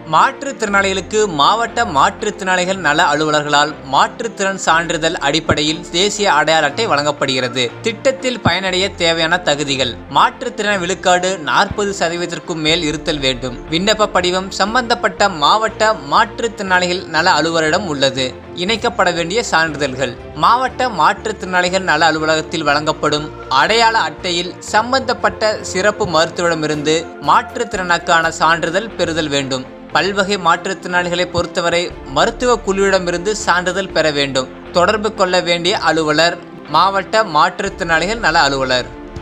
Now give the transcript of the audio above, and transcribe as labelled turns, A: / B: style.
A: மாற்றுத்திறனாளிகளுக்கு மாவட்ட மாற்றுத்திறனாளிகள் நல அலுவலர்களால் மாற்றுத்திறன் சான்றிதழ் அடிப்படையில் தேசிய அடையாள அட்டை வழங்கப்படுகிறது திட்டத்தில் பயனடைய தேவையான தகுதிகள் மாற்றுத்திறன் விழுக்காடு நாற்பது சதவீதத்திற்கும் மேல் இருத்தல் வேண்டும் விண்ணப்ப படிவம் சம்பந்தப்பட்ட மாவட்ட மாற்றுத்திறனாளிகள் நல அலுவலரிடம் உள்ளது இணைக்கப்பட வேண்டிய சான்றிதழ்கள் மாவட்ட மாற்றுத்திறனாளிகள் நல அலுவலகத்தில் வழங்கப்படும் அடையாள அட்டையில் சம்பந்தப்பட்ட சிறப்பு மருத்துவரிடமிருந்து மாற்றுத்திறனுக்கான சான்றிதழ் பெறுதல் வேண்டும் பல்வகை மாற்றுத்திறனாளிகளை பொறுத்தவரை மருத்துவ குழுவிடமிருந்து சான்றிதழ் பெற வேண்டும் தொடர்பு கொள்ள வேண்டிய அலுவலர் மாவட்ட மாற்றுத்திறனாளிகள் நல அலுவலர்